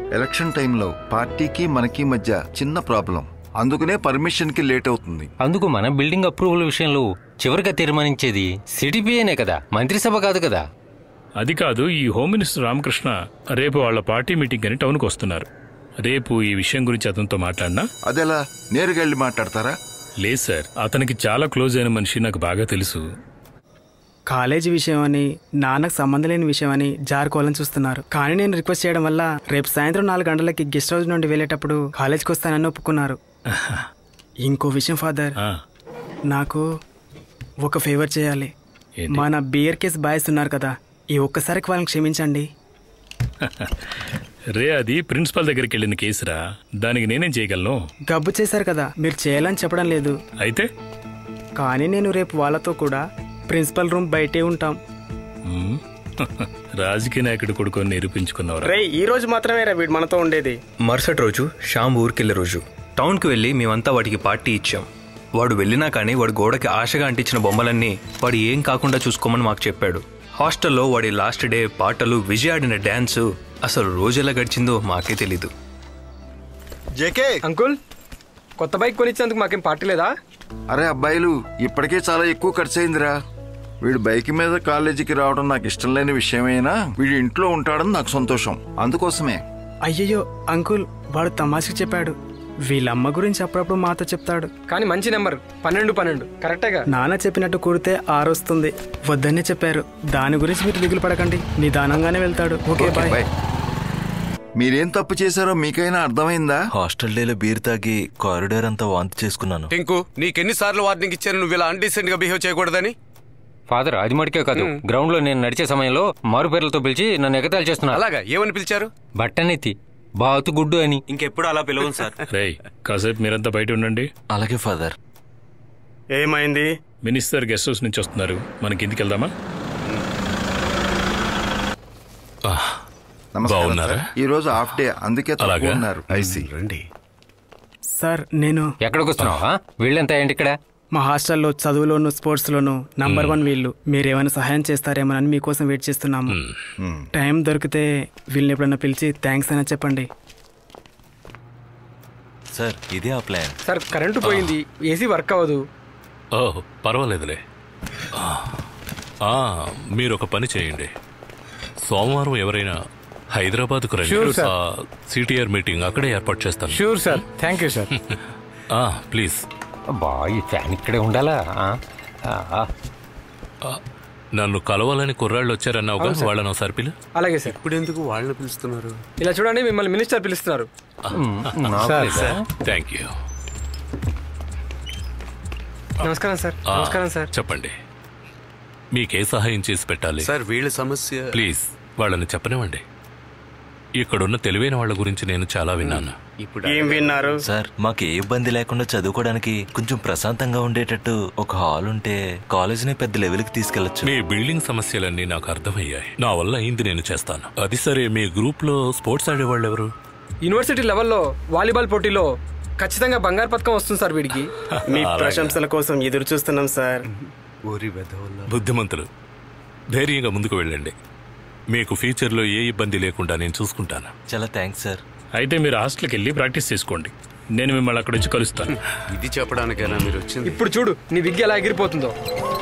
Election టైంలో పార్టీకి మనకి మధ్య చిన్న ప్రాబ్లం అందుకనే పర్మిషన్ కి లేట్ అవుతుంది అందుకు మన బిల్డింగ్ అప్రూవల్ విషయంలో చివరిగా తీర్మానించేది సిడిపిఏనే కదా మంత్రిసభ కాదు కదా అది కాదు ఈ హోమ్ మినిస్టర్ రామకృష్ణ రేపు వాళ్ళ పార్టీ మీటింగ్ అని టౌన్కి వస్తున్నారు రేపు ఈ విషయం గురించి అతనితో మాట్లాడినా అదెలా నేరుగా వెళ్ళి మాట్లాడతారా లేదు సార్ అతనికి చాలా క్లోజ్ అయిన మనిషి నాకు బాగా తెలుసు కాలేజీ విషయం అని నాన్నకు సంబంధం లేని విషయం అని జారుకోవాలని చూస్తున్నారు కానీ నేను రిక్వెస్ట్ చేయడం వల్ల రేపు సాయంత్రం నాలుగు గంటలకి గెస్ట్ హౌస్ నుండి వెళ్ళేటప్పుడు కాలేజ్కి వస్తానని ఒప్పుకున్నారు ఇంకో విషయం ఫాదర్ ఆ, నాకు ఒక ఫేవర్ చేయాలి ఏంటి? మన బియర్ కేస్ బాయ్స్ ఉన్నారు కదా ఈ ఒక్కసారికి వాళ్ళని క్షమించండి రే అది ప్రిన్సిపల్ దగ్గరికి వెళ్ళిన కేసురా దానికి నేనేం చేయగలను గబ్బు చేశారు కదా మీరు చేయాలని చెప్పడం లేదు అయితే కానీ నేను రేపు వాళ్ళతో కూడా ప్రిన్సిపల్ రూమ్ బయటే ఉంటాం మ్మ్. రాజకీయ నాయకుడు కొడుకొని నిరూపించుకున్నవరా రే ఈ రోజు మాత్రమే రా వీడు మనతో ఉండేది మరుసటి రోజు శ్యామ్ ఊరికెళ్ళే రోజు టౌన్కి వెళ్ళి మేమంతా వాడికి పార్టీ ఇచ్చాం వాడు వెళ్ళినా కానీ వాడి గోడకి ఆశగా అంటించిన బొమ్మలన్నీ వాడు ఏం కాకుండా చూసుకోమని మాకు చెప్పాడు హాస్టల్లో వాడి లాస్ట్ డే పాటలు విజయ్ ఆడిన డ్యాన్స్ అసలు రోజు ఎలా గడిచిందో మాకే తెలీదు జేకే అంకుల్ కొత్త బైక్ కొనిచ్చేందుకు మాకేం పార్టీ లేదా అరే అబ్బాయిలు ఇప్పటికే చాలా ఎక్కువ ఖర్చు అయిందిరా వీడు బైక్ మీద కాలేజీకి రావడం నాకు ఇష్టం లేని విషయమైనా వీడు ఇంట్లో ఉంటాడని నాకు సంతోషం అందుకోసమే అయ్యయ్యో అంకుల్ వాడు తమాషకి చెప్పాడు వీళ్ళమ్మ గురించి అప్పుడప్పుడు మాతో చెప్తాడు కానీ మంచి నెంబర్ పన్నెండు పన్నెండు కరెక్టేగా నాన్న చెప్పినట్టు కూడితే ఆరొస్తుంది వద్దనే చెప్పారు దాని గురించి మీరు దిగులు పడకండి నిదానంగానే వెళ్తాడు ఓకే ఓకే, బాయ్ బాయ్ మీరేం తప్పు చేశారో మీకైనా అర్థమైందా హాస్టల్ డేలో బీర్ తాగి కారిడార్ అంతా వాంతి చేసుకున్నాను టింకు నీకెన్నిసార్లు వార్నింగ్ ఇచ్చాను నువ్వు ఇలా అన్డీసెంట్ గా బిహేవ్ చేయకూడదని ఫాదర్ అది మడికే కాదు గ్రౌండ్ లో నేను నడిచే సమయంలో మారు పేర్లతో పిలిచి నన్ను ఎగతాళి చేస్తున్నారు అలాగా ఏమని పిలిచారు బట్టనెత్తి బాతు గుడ్డు అని ఇంకెప్పుడు అలా పిలవను సార్ రేయ్ కాసేపు మీరంతా బయట ఉండండి అలాగే ఫాదర్ ఏమైంది మినిస్టర్ గెస్ట్ హౌస్ నుంచి వస్తున్నారు మనకి ఇంటికి వెళ్దామా నమస్కారం బాగున్నారా? సార్. ఈ రోజు హాఫ్ డే అందుకే అలాగా? తక్కువ ఉన్నారు ఐసి రండి సార్ నేను ఎక్కడికి వస్తున్నావా వీళ్ళెంత ఏంటి ఇక్కడ మా హాస్టల్లో చదువులోను స్పోర్ట్స్లోను నంబర్ వన్ వీళ్ళు మీరేమైనా సహాయం చేస్తారేమోనని మీకోసం వెయిట్ చేస్తున్నాము టైం దొరికితే వీళ్ళని ఎప్పుడైనా పిలిచి థ్యాంక్స్ అని చెప్పండి సార్ ఇదే ఆ ప్లాన్ సార్ కరెంటు పోయింది ఏసీ వర్క్ అవ్వదు ఓ పర్వాలేదులే ఆ, ఆ, మీరు ఒక పని చేయండి సోమవారం ఎవరైనా హైదరాబాద్కు రండి Sure, sir. సిటిఆర్ మీటింగ్ అక్కడే ఏర్పాటు చేస్తాను sure sir thank you sir ఆ, ప్లీజ్ అబ్బా ఈ ఫ్యాన్ ఇక్కడే ఉండాలా ఆ? ఆ, ఆ. నన్ను కలవాలని కుర్రాళ్ళు వచ్చారన్నావుగా వాళ్ళని ఒకసారి పిలు అలాగే సార్ ఇప్పుడు ఎందుకు వాళ్ళని పిలుస్తున్నారు ఇలా చూడండి మిమ్మల్ని మినిస్టర్ పిలుస్తున్నారు నాకు లేదా? థ్యాంక్ యూ నమస్కారం సార్ ఆ, నమస్కారం సార్ చెప్పండి మీకే సహాయం చేసి పెట్టాలి సార్ వీళ్ళ సమస్య ప్లీజ్ వాళ్ళని చెప్పనివ్వండి ఇక్కడున్న తెలివైన వాళ్ళ గురించి నేను చాలా విన్నాను ఇప్పుడు ఏం విన్నారు సార్ మాకు ఏ ఇబ్బంది లేకుండా చదువుకోవడానికి కొంచెం ప్రశాంతంగా ఉండేటట్టు ఒక హాల్ ఉంటే కాలేజీని పెద్ద లెవెల్కి తీసుకెళ్లొచ్చు మీ బిల్డింగ్ సమస్యలన్నీ నాకు అర్థమయ్యాయి నా వల్ల అయింది నేను చేస్తాను అది సరే మీ గ్రూప్ లో స్పోర్ట్స్ ఆడేవాళ్ళు ఎవరు యూనివర్సిటీ లెవెల్లో వాలీబాల్ పోటీలో ఖచ్చితంగా బంగారు పథకం వస్తుంది సార్ వీడికి మీ అలాగా. ప్రశంసల కోసం ఎదురు చూస్తున్నాం సార్ ఊరి వెధవల్ల బుద్ధిమంతులు ధైర్యంగా ముందుకు వెళ్ళండి మీకు ఫ్యూచర్లో ఏ ఇబ్బంది లేకుండా నేను చూసుకుంటాను చాలా థ్యాంక్స్ సార్ అయితే మీరు హాస్టల్కి వెళ్ళి ప్రాక్టీస్ చేసుకోండి నేను మిమ్మల్ని అక్కడ వచ్చి కలుస్తాను ఇది చెప్పడానికైనా మీరు వచ్చింది ఇప్పుడు చూడు నీ విగ్గి ఎలా ఎగిరిపోతుందో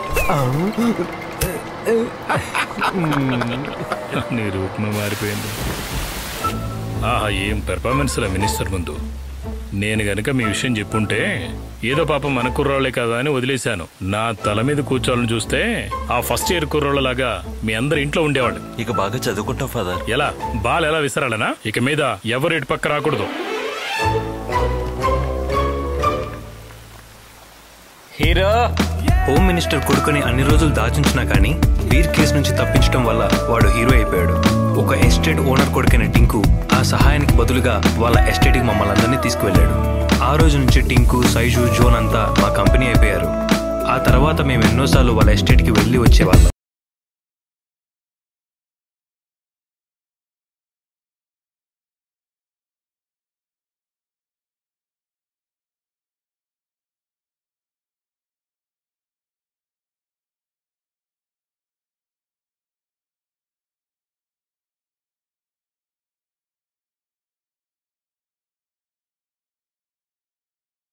నీ రూపమే మారిపోయింది ఆహా ఏం పెర్ఫార్మెన్స్ లా మినిస్టర్ ముందు నేను గనుక మీ విషయం చెప్పుంటే ఏదో పాపం మన కుర్రాళ్ళే కదా అని వదిలేశాను నా తల మీద కూర్చోవాలని చూస్తే ఆ ఫస్ట్ ఇయర్ కుర్రాళ్ళలాగా మీ అందరు ఇంట్లో ఉండేవాళ్ళు ఇక బాగా చదువుకుంటాం ఫాదర్ ఎలా బాల్ ఎలా విసరాలనా ఇక మీద ఎవరు ఇటు పక్క రాకూడదు హీరో హోమ్ మినిస్టర్ కొడుకుని అన్ని రోజులు దాచుంచినా కానీ వీర్ కేసు నుంచి తప్పించడం వల్ల వాడు హీరో అయిపోయాడు ఒక ఎస్టేట్ ఓనర్ కొడుకైన టింకు ఆ సహాయానికి బదులుగా వాళ్ళ ఎస్టేట్కి మమ్మల్ని అందరినీ తీసుకువెళ్ళాడు ఆ రోజు నుంచి టింకు సైజు జోన్ అంతా మా కంపెనీ అయిపోయారు ఆ తర్వాత మేము ఎన్నోసార్లు వాళ్ళ ఎస్టేట్కి వెళ్ళి వచ్చేవాళ్ళం